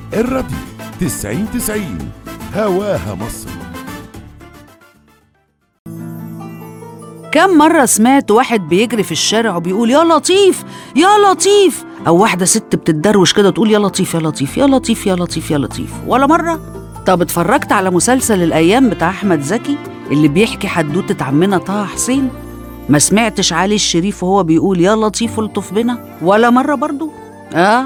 الراديو تسعين تسعين هواها مصر كم مرة سمعت واحد بيجري في الشارع وبيقول يا لطيف يا لطيف أو واحدة ست بتتدروش كده تقول يا لطيف يا لطيف يا لطيف يا لطيف يا لطيف ولا مرة؟ طب اتفرجت على مسلسل الأيام بتاع أحمد زكي اللي بيحكي حدوتة عمنا طه حسين؟ ما سمعتش علي الشريف وهو بيقول يا لطيف الطف بنا ولا مرة برضو؟ آه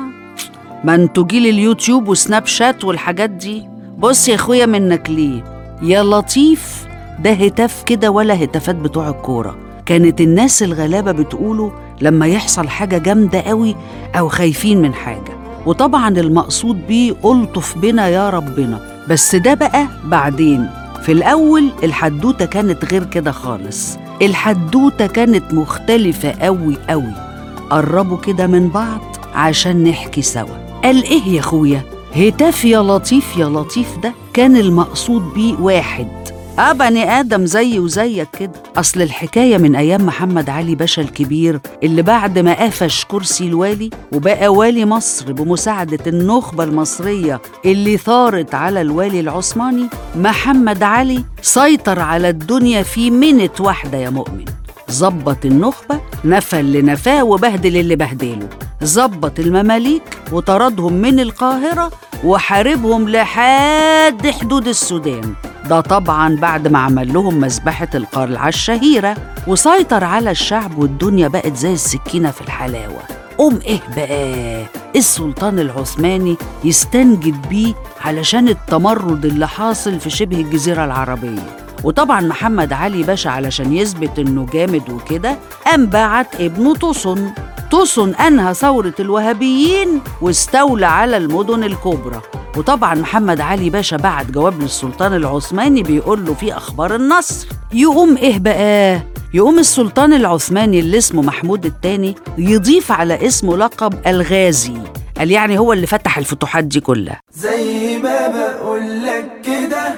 ما انتوا جيل اليوتيوب وسناب شات والحاجات دي بص يا اخويا منك ليه يا لطيف ده هتاف كده ولا هتافات بتوع الكورة كانت الناس الغلابة بتقوله لما يحصل حاجة جامدة قوي أو خايفين من حاجة وطبعا المقصود بيه ألطف بنا يا ربنا بس ده بقى بعدين في الأول الحدوتة كانت غير كده خالص الحدوتة كانت مختلفة قوي قوي قربوا كده من بعض عشان نحكي سوا قال ايه يا اخويا هتاف يا لطيف يا لطيف ده كان المقصود بيه واحد اه بني ادم زي وزيك كده اصل الحكايه من ايام محمد علي باشا الكبير اللي بعد ما قفش كرسي الوالي وبقى والي مصر بمساعده النخبه المصريه اللي ثارت على الوالي العثماني محمد علي سيطر على الدنيا في منت واحده يا مؤمن ظبط النخبة نفى اللي نفاه وبهدل اللي بهدله ظبط المماليك وطردهم من القاهرة وحاربهم لحد حدود السودان ده طبعا بعد ما عمل لهم مذبحة القلعة الشهيرة وسيطر على الشعب والدنيا بقت زي السكينة في الحلاوة قوم ايه بقى السلطان العثماني يستنجد بيه علشان التمرد اللي حاصل في شبه الجزيرة العربية وطبعا محمد علي باشا علشان يثبت انه جامد وكده قام بعت ابنه طوسن طوسن انهى ثورة الوهابيين واستولى على المدن الكبرى وطبعا محمد علي باشا بعت جواب للسلطان العثماني بيقول له في اخبار النصر يقوم ايه بقى يقوم السلطان العثماني اللي اسمه محمود الثاني يضيف على اسمه لقب الغازي قال يعني هو اللي فتح الفتوحات دي كلها زي ما بقولك كده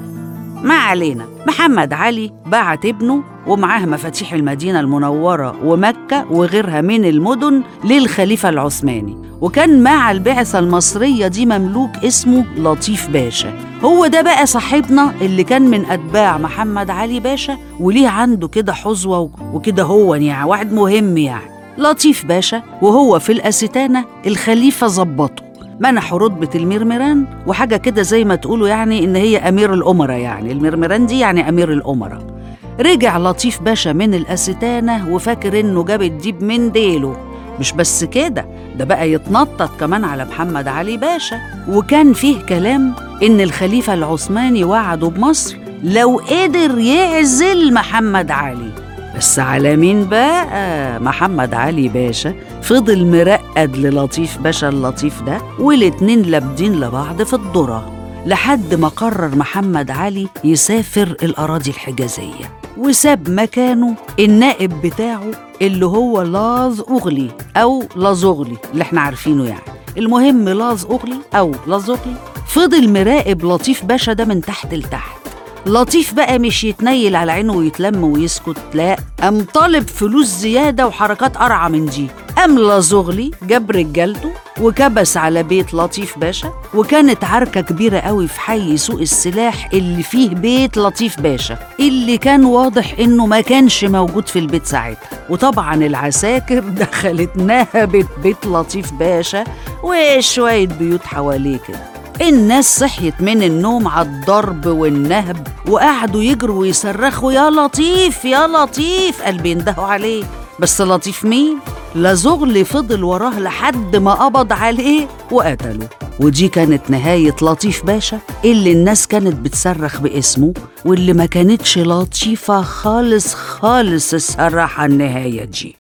ما علينا محمد علي بعت ابنه ومعاه مفاتيح المدينة المنورة ومكة وغيرها من المدن للخليفة العثماني وكان مع البعثة المصرية دي مملوك اسمه لطيف باشا هو ده بقى صاحبنا اللي كان من أتباع محمد علي باشا وليه عنده كده حظوة وكده هو يعني واحد مهم يعني لطيف باشا وهو في الأستانة الخليفة ظبطه منحوا رتبة المرمران وحاجة كده زي ما تقولوا يعني إن هي أمير الأمراء يعني المرمران دي يعني أمير الأمراء رجع لطيف باشا من الأستانة وفاكر إنه جاب الديب من ديله مش بس كده ده بقى يتنطط كمان على محمد علي باشا وكان فيه كلام إن الخليفة العثماني وعده بمصر لو قدر يعزل محمد علي بس على مين بقى محمد علي باشا فضل مرقد للطيف باشا اللطيف ده والاتنين لابدين لبعض في الذرة لحد ما قرر محمد علي يسافر الأراضي الحجازية وساب مكانه النائب بتاعه اللي هو لاز أغلي أو لازغلي اللي احنا عارفينه يعني المهم لاز أغلي أو لازغلي فضل مراقب لطيف باشا ده من تحت لتحت لطيف بقى مش يتنيل على عينه ويتلم ويسكت لا قام طالب فلوس زيادة وحركات قرعة من دي قام لازغلي جاب رجالته وكبس على بيت لطيف باشا وكانت عركة كبيرة قوي في حي سوق السلاح اللي فيه بيت لطيف باشا اللي كان واضح انه ما كانش موجود في البيت ساعتها وطبعا العساكر دخلت نهبت بيت لطيف باشا وشوية بيوت حواليه كده الناس صحيت من النوم على الضرب والنهب وقعدوا يجروا ويصرخوا يا لطيف يا لطيف قال بيندهوا عليه بس لطيف مين؟ لزغل فضل وراه لحد ما قبض عليه وقتله ودي كانت نهاية لطيف باشا اللي الناس كانت بتصرخ باسمه واللي ما كانتش لطيفة خالص خالص الصراحة النهاية دي